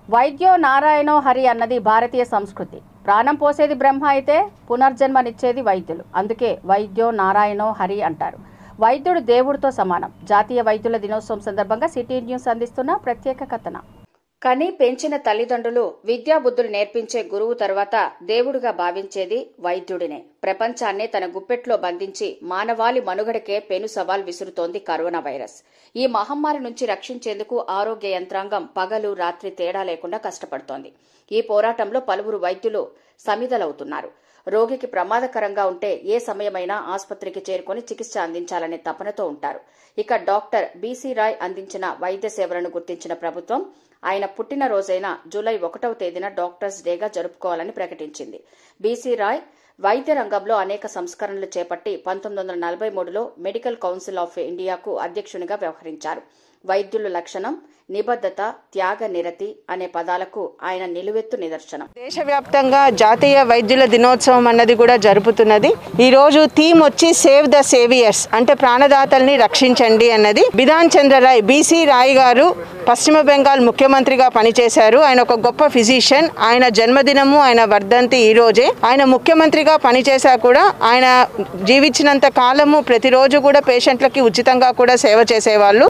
వైద్యో నారాయణో హరి అన్నది భారతీయ సంస్కృతి ప్రాణం పోసేది బ్రహ్మ అయితే పునర్జన్మనిచ్చేది వైద్యులు అందుకే వైద్యో నారాయణో హరి అంటారు వైద్యుడు దేవుడితో సమానం జాతీయ వైద్యుల దినోత్సవం సందర్భంగా సిటీ న్యూస్ అందిస్తున్న ప్రత్యేక కథనం కని పెంచిన తల్లిదండ్రులు విద్యాబుద్ధులు నేర్పించే గురువు తర్వాత దేవుడుగా భావించేది వైద్యుడినే ప్రపంచాన్నే తన గుప్పెట్లో బంధించి మానవాళి మనుగడకే పెను సవాల్ విసురుతోంది కరోనా వైరస్ ఈ మహమ్మారి నుంచి రక్షించేందుకు ఆరోగ్య యంత్రాంగం పగలు రాత్రి తేడా లేకుండా కష్టపడుతోంది ఈ పోరాటంలో పలువురు వైద్యులు సమిధలవుతున్నారు రోగికి ప్రమాదకరంగా ఉంటే ఏ సమయమైనా ఆసుపత్రికి చేరుకొని చికిత్స అందించాలనే తపనతో ఉంటారు ఇక డాక్టర్ బీసీ రాయ్ అందించిన వైద్య సేవలను గుర్తించిన ప్రభుత్వం ఆయన పుట్టినరోజైన జూలై ఒకటవ తేదీన డాక్టర్స్ డేగా జరుపుకోవాలని ప్రకటించింది బీసీ రాయ్ వైద్య రంగంలో అనేక సంస్కరణలు చేపట్టి పంతొమ్మిది వందల నలభై మూడులో మెడికల్ కౌన్సిల్ ఆఫ్ ఇండియాకు అధ్యక్షునిగా వ్యవహరించారు వైద్యుల లక్షణం నిబద్ధత త్యాగ నిరతి అనే పదాలకు ఆయన నిలువెత్తు నిదర్శనం దేశవ్యాప్తంగా జాతీయ వైద్యుల దినోత్సవం అన్నది కూడా జరుపుతున్నది ఈ రోజు థీమ్ వచ్చి సేవ్ ద సేవియర్స్ అంటే ప్రాణదాతల్ని రక్షించండి అన్నది బిధాన్ చంద్ర రాయ్ బీసీ రాయ్ గారు పశ్చిమ బెంగాల్ ముఖ్యమంత్రిగా పనిచేశారు ఆయన ఒక గొప్ప ఫిజిషియన్ ఆయన జన్మదినము ఆయన వర్ధంతి ఈ రోజే ఆయన ముఖ్యమంత్రిగా పనిచేశా కూడా ఆయన జీవించినంత కాలము ప్రతిరోజు కూడా పేషెంట్లకి ఉచితంగా కూడా సేవ చేసేవాళ్ళు